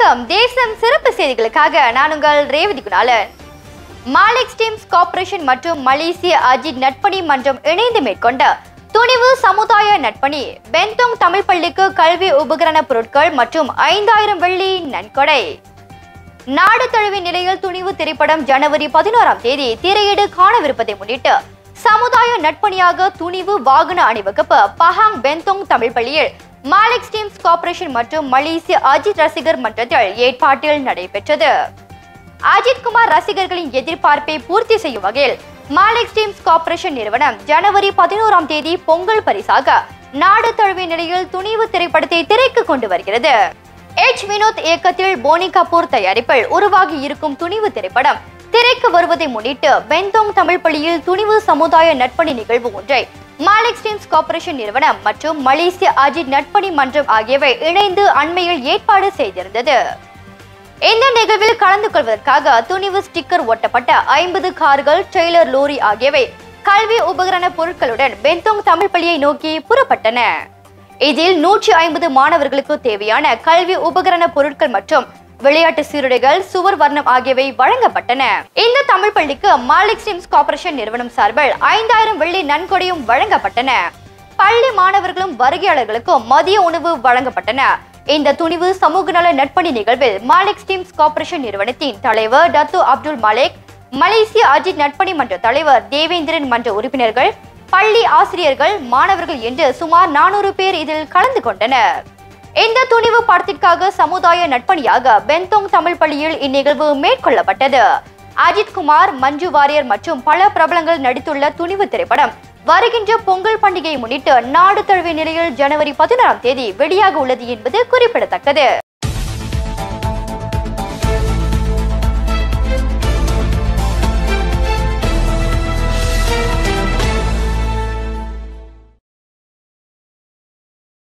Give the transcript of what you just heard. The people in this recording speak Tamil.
வணக்கம் தேசம் சிறப்பு செய்திகளுக்காக நான் உங்கள் Revathi Gunalan Malik Steams Corporation மற்றும் மலேசிய அஜித் நட்பணி மன்றம் இணைந்து மேற்கொண்ட துணிவு சமுதாய நட்பணி பெந்தோங் தமிழ் பள்ளிக்கு கல்வி உபகரண பொருட்கள் மற்றும் ஐந்தாயிரம் வெள்ளி நன்கொடை நாடு தழுவிய நிலையில் துணிவு திரைப்படம் ஜனவரி பதினோராம் தேதி திரையீடு காணவிருப்பதை முன்னிட்டு சமுதாய நட்பணியாக துணிவு வாகன அணிவகுப்பு பஹாங் பெந்தோங் தமிழ் பள்ளியில் மாலிக் ஸ்டீம்ஸ் கார்ப்பரேஷன் மற்றும் மலேசிய அஜித் ரசிகர் மன்றத்தில் ஏற்பாட்டில் நடைபெற்றது அஜித் குமார் ரசிகர்களின் எதிர்பார்ப்பை பூர்த்தி செய்யும் வகையில் மாலிக் ஸ்டீம்ஸ் கார்ப்பரேஷன் நிறுவனம் ஜனவரி பதினோராம் தேதி பொங்கல் பரிசாக நாடு தழுவிய நிலையில் துணிவு திரைப்படத்தை திரைக்கு கொண்டு வருகிறது எச் வினோத் இயக்கத்தில் போனி கபூர் தயாரிப்பில் உருவாகி இருக்கும் துணிவு திரைப்படம் திரைக்கு வருவதை முன்னிட்டு பெந்தோங் தமிழ் பள்ளியில் துணிவு சமுதாய நட்பணி நிகழ்வு ஒன்றை மாலிக் ஸ்டீம்ஸ் கார்ப்பரேஷன் நிறுவனம் மற்றும் மலேசிய அஜித் நட்பணி மன்றம் ஆகியவை இணைந்து அண்மையில் ஏற்பாடு செய்திருந்தது இந்த நிகழ்வில் கலந்து கொள்வதற்காக துணிவு ஸ்டிக்கர் ஒட்டப்பட்ட ஐம்பது கார்கள் ட்ரெய்லர் லோரி ஆகியவை கல்வி உபகரண பொருட்களுடன் பெந்தோங் தமிழ் பள்ளியை நோக்கி புறப்பட்டன இதில் நூற்றி ஐம்பது மாணவர்களுக்கு தேவையான கல்வி உபகரண பொருட்கள் மற்றும் விளையாட்டு சீருடைகள் சுவர் வர்ணம் ஆகியவை வழங்கப்பட்டன இந்த தமிழ் பள்ளிக்கு மாலிக் ஸ்டீம்ஸ் கார்ப்பரேஷன் நிறுவனம் சார்பில் ஐந்தாயிரம் வெள்ளி நன்கொடையும் வழங்கப்பட்டன பள்ளி மாணவர்களும் வருகையாளர்களுக்கும் மதிய உணவு வழங்கப்பட்டன இந்த துணிவு சமூக நல நட்பணி நிகழ்வில் மாலிக் ஸ்டீம்ஸ் கார்ப்பரேஷன் நிறுவனத்தின் தலைவர் டத்து அப்துல் மலேக் மலேசிய அஜித் நட்பணி மன்ற தலைவர் தேவேந்திரன் மன்ற உறுப்பினர்கள் பள்ளி ஆசிரியர்கள் மாணவர்கள் என்று சுமார் நானூறு பேர் இதில் கலந்து கொண்டனர் இந்த துணிவு படத்திற்காக சமுதாய நட்பணியாக பெந்தோங் தமிழ் பள்ளியில் இந்நிகழ்வு மேற்கொள்ளப்பட்டது அஜித் குமார் மஞ்சு வாரியர் மற்றும் பல பிரபலங்கள் நடித்துள்ள துணிவு திரைப்படம் வருகின்ற பொங்கல் பண்டிகையை முன்னிட்டு நாடு தழுவிய நிலையில் ஜனவரி பதினாறாம் தேதி வெளியாக உள்ளது என்பது குறிப்பிடத்தக்கது